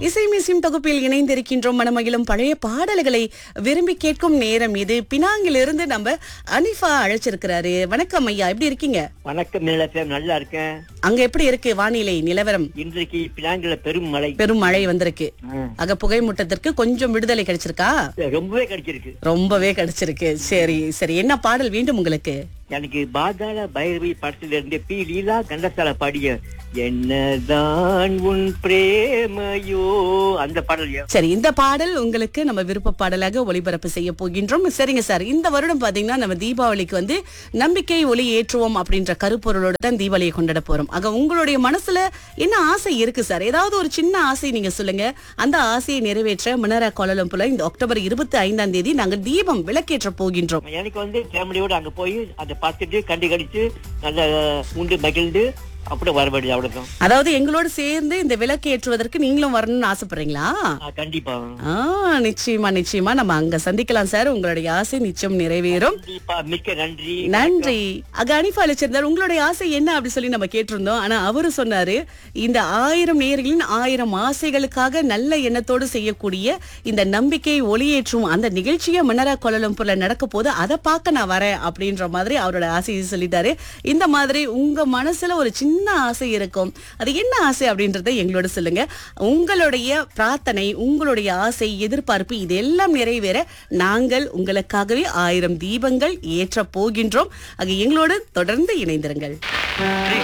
இசை மிசிம் தொகுப்பில் இணைந்திருக்கின்றோம் மனமகிழும் பழைய பாடல்களை விரும்பி கேட்கும் நேரம் இது பினாங்கிலிருந்து நம்ம அனிஃபா அழைச்சிருக்கிறாரு வணக்கம் ஐயா எப்படி இருக்கீங்க வணக்கம் நீலப்பேம் நல்லா இருக்கேன் அங்க எப்படி இருக்கு வானிலை நிலவரம் இன்றைக்கு பினாங்கில பெரும் மழை பெரும் மழை வந்திருக்கு ஆ, அங்க புகை மூட்டத்திற்கு கொஞ்சம் விடுதலை கிடைச்சிருக்கா ரொம்பவே கிடைச்சிருக்கு ரொம்பவே கிடைச்சிருக்கு சரி சரி என்ன பாடல் வேண்டும் உங்களுக்கு எனக்கு பாதாள பைரவி படத்துல இருந்து பி லீலா கண்டசால பாடிய என்னதான் உன் பிரேமையோ அந்த பாடல் யா- சரி இந்த பாடல் உங்களுக்கு நம்ம விருப்ப பாடலாக ஒளிபரப்பு செய்ய போகின்றோம் சரிங்க சார் இந்த வருடம் பாத்தீங்கன்னா நம்ம தீபாவளிக்கு வந்து நம்பிக்கை ஒளி ஏற்றுவோம் அப்படின்ற கருப்பொருளோட தான் தீபாவளியை கொண்டாட போறோம் ஆக உங்களுடைய மனசுல என்ன ஆசை இருக்கு சார் ஏதாவது ஒரு சின்ன ஆசை நீங்க சொல்லுங்க அந்த ஆசையை நிறைவேற்ற மினரா கோலலம்புல இந்த அக்டோபர் இருபத்தி ஐந்தாம் தேதி நாங்க தீபம் விளக்கேற்ற போகின்றோம் எனக்கு வந்து ஃபேமிலியோட அங்க போய் அதை பார்த்துட்டு கண்டு கடிச்சு நல்லா உண்டு மகிழ்ந்து அப்படியே வரவேண்டியது அவ்வளவுதான் அதாவது எங்களோட சேர்ந்து இந்த விளக்கு ஏற்றுவதற்கு நீங்களும் வரணும்னு ஆசைப்படுறீங்களா ஆ, கண்டிப்பா ஆ நிச்சயமா நிச்சயமா நம்ம அங்க சந்திக்கலாம் சார் உங்களுடைய ஆசை நிச்சயம் நிறைவேறும் கண்டிப்பா மிக்க நன்றி நன்றி அங்க அனிஃபா அழைச்சிருந்தார் உங்களுடைய ஆசை என்ன அப்படி சொல்லி நம்ம கேட்டிருந்தோம் ஆனா அவரு சொன்னாரு இந்த ஆயிரம் நேர்களின் ஆயிரம் ஆசைகளுக்காக நல்ல எண்ணத்தோடு செய்யக்கூடிய இந்த நம்பிக்கை ஒளியேற்றும் அந்த நிகழ்ச்சியை மன்னரா கோலலம்பூர்ல நடக்க போது அதை பார்க்க நான் வரேன் அப்படின்ற மாதிரி அவரோட ஆசையை சொல்லிட்டாரு இந்த மாதிரி உங்க மனசுல ஒரு சின்ன ஆசை இருக்கும் அது என்ன ஆசை அப்படின்றத எங்களோட சொல்லுங்க உங்களுடைய பிரார்த்தனை உங்களுடைய ஆசை எதிர்பார்ப்பு இதெல்லாம் நிறைவேற நாங்கள் உங்களுக்காகவே ஆயிரம் தீபங்கள் ஏற்ற போகின்றோம் ஆக எங்களோடு தொடர்ந்து இணைந்திருங்கள்